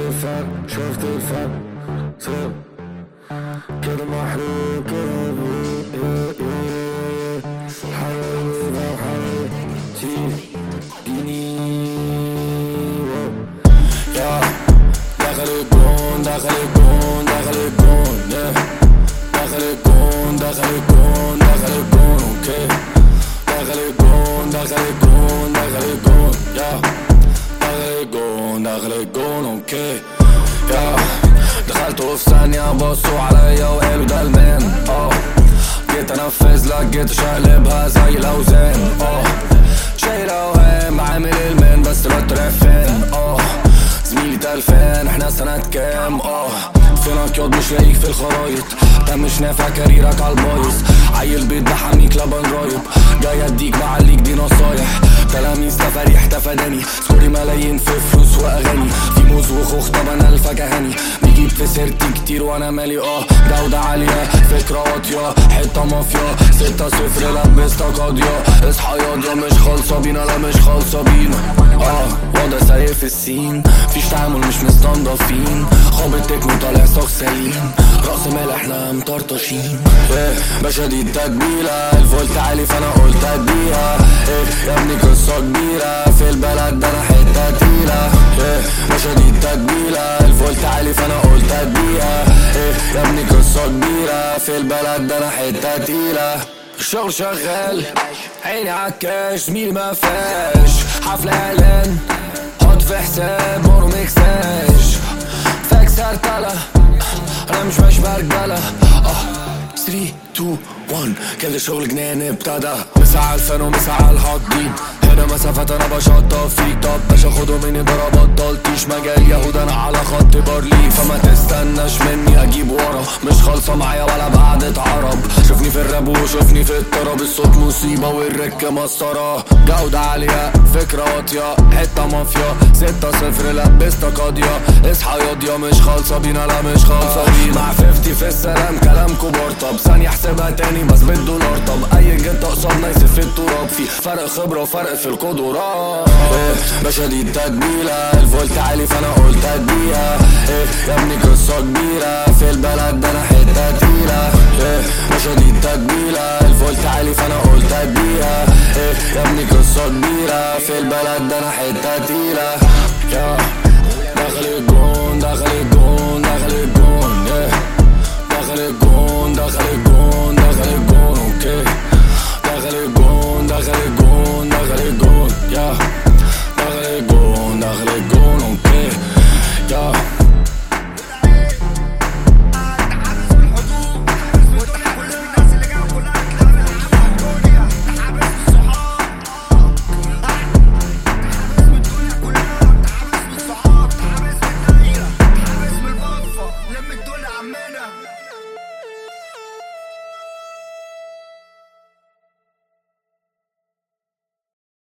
الفرق شفت الفرق سيب كده محروق كده بروق حبيبي حبيبي ديني يا دخل الجون دخل الجون دخل الجون دخل الجون دخل الجون دخل الجون اوكي دخل الجون دخل الجون دخل الجون يا دخل الجون دخل الجون اوكي يا دخلت في ثانية بصوا عليا وقالوا ده المان اه جيت انفذ لك جيت اشقلبها زي الاوزان اه شايل اوهام عامل المان بس دلوقتي رافان اه زميلي تلفان احنا سنة كام اه فينك ياض مش لاقيك في الخرايط ده مش نافع كاريرك عالبايظ عيل بيت بحميك لبن رايب جاي اديك معليك دي نصايح تلاميذ تفاريح تفاداني سكوري ملايين في فلوس واغاني في موز وخوخ طب انا الفكهاني بيجيب في سيرتي كتير وانا مالي اه جودة عالية فكرة واطية حتة مافيا ستة صفر لبستها قاضية اصحى ياض مش خالصة بينا لا مش خالصة بينا اه وضع سيء في السين فيش تعامل مش مستنضفين خابط تكنو طالع سوق سليم رأس مال احنا مطرطشين ايه باشا دي التتبيلة الفولت عالي فانا قلت اديها ايه يا ابني قصة كبيرة في البلد ده انا حتة تقيلة ايه باشا دي التتبيلة الفولت عالي فانا قلت اديها ايه يا ابني قصة كبيرة في البلد ده انا حتة تقيلة الشغل شغال عيني عالكاش زميلي ما فاش حفلة اعلان حط في حساب مورو مكساج فاكس هرتلة انا مش ماشي برجلة اه 3 2 1 كده شغل جنان ابتدى مساعة الفن ومساعة الحاطين هنا مسافات انا بشطب فيك طب باشا خدوا مني ضربات ضلتيش مجال يهود انا على خط بارلي فما تستناش مني اجيب ورا مش خالصة معايا ولا بقعدة عرب شوفني في الراب وشوفني في الطرب الصوت مصيبة والركة مسطرة جودة عالية فكرة واطية حتة مافيا ستة صفر لبستها قاضية اصحى ياضية مش خالصة بينا لا مش خالصة بينا مع 50 في السلام كلام كبار طب ثانية احسبها تاني بس بالدولار طب اي جد قصادنا يسف في التراب في فرق خبرة وفرق في القدرات إيه باشا دي التتبيلة الفولت عالي فانا قلت اديها إيه يا ابني قصة كبيرة في البلد ده انا حتة تقيلة إيه باشا دي التتبيلة الفولت عالي فانا قلت اديها إيه يا ابني قصة كبيرة في البلد ده انا حتة تقيلة يا دخل الجون دخل الجون دخل الجون إيه دخل الجون دخل الجون دخل الجون